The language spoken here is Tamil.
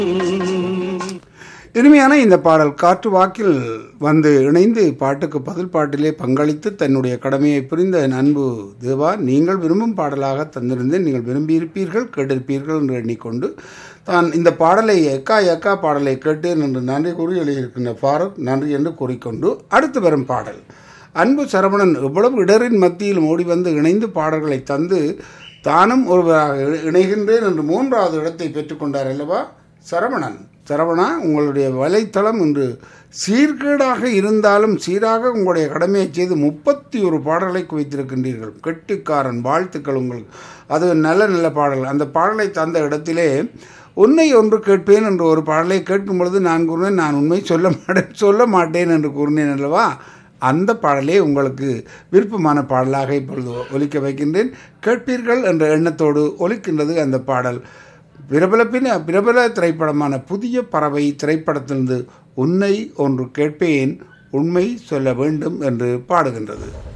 இனிமையான இந்த பாடல் காற்று வாக்கில் வந்து இணைந்து பாட்டுக்கு பதில் பாட்டிலே பங்களித்து தன்னுடைய கடமையை புரிந்த என் அன்பு தேவா நீங்கள் விரும்பும் பாடலாக தந்திருந்தேன் நீங்கள் விரும்பியிருப்பீர்கள் கேட்டிருப்பீர்கள் என்று எண்ணிக்கொண்டு தான் இந்த பாடலை எக்கா எக்கா பாடலை கேட்டேன் என்று நன்றி கூறி எழுதியிருக்கின்ற ஃபாரூக் நன்றி என்று கூறிக்கொண்டு அடுத்து வரும் பாடல் அன்பு சரவணன் எவ்வளவு இடரின் மத்தியில் ஓடி வந்து இணைந்து பாடல்களை தந்து தானும் ஒருவராக இ- இணைகின்றேன் என்று மூன்றாவது இடத்தை பெற்றுக்கொண்டார் அல்லவா சரவணன் சரவணா உங்களுடைய வலைத்தளம் இன்று சீர்கேடாக இருந்தாலும் சீராக உங்களுடைய கடமையை செய்து முப்பத்தி ஒரு பாடல்களை குவித்திருக்கின்றீர்கள் கெட்டிக்காரன் வாழ்த்துக்கள் உங்களுக்கு அது நல்ல நல்ல பாடல் அந்த பாடலை தந்த இடத்திலே உன்னை ஒன்று கேட்பேன் என்று ஒரு பாடலை கேட்கும் பொழுது நான் கூறினேன் நான் உண்மை சொல்ல மாட்டேன் சொல்ல மாட்டேன் என்று கூறினேன் அல்லவா அந்த பாடலே உங்களுக்கு விருப்பமான பாடலாக இப்பொழுது ஒலிக்க வைக்கின்றேன் கேட்பீர்கள் என்ற எண்ணத்தோடு ஒலிக்கின்றது அந்த பாடல் பிரபலப்பின் பிரபல திரைப்படமான புதிய பறவை திரைப்படத்திலிருந்து உன்னை ஒன்று கேட்பேன் உண்மை சொல்ல வேண்டும் என்று பாடுகின்றது